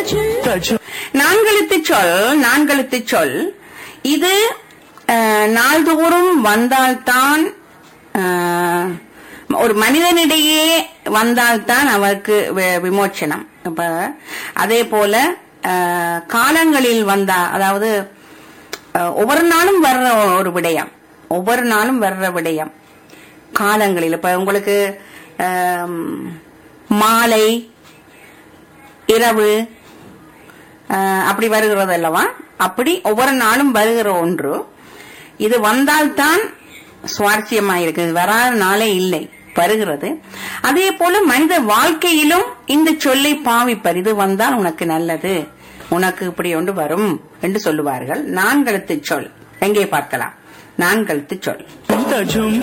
நான்கெழுத்து சொல் நான்கெழுத்து சொல் இது அஹ், நாள்தோறும் வந்தால்தான் அஹ், ஒரு மனிதனிடையே வந்தால்தான் அவருக்கு வி- விமோச்சனம் இப்ப அதே போல அஹ், காலங்களில் வந்தா அதாவது அஹ், ஒவ்வொரு நாளும் வர்ற ஒரு விடயம் ஒவ்வொரு நாளும் வர்ற விடயம் காலங்களில் இப்ப உங்களுக்கு ஆம், மாலை இரவு ஆஹ், அப்படி வருகிறது அல்லவா அப்படி ஒவ்வொரு நாளும் வருகிற ஒன்று இது வந்தால்தான் சுவாரஸ்யமாயிருக்கு இது வராத நாளே இல்லை வருகிறது அதே போல மனித வாழ்க்கையிலும் இந்த சொல்லை பாவிப்பர் இது வந்தால் உனக்கு நல்லது உனக்கு இப்படி ஒன்று வரும் என்று சொல்லுவார்கள் நான்கெழுத்து சொல் எங்கே பார்க்கலாம் நான்கெழுத்து சொல்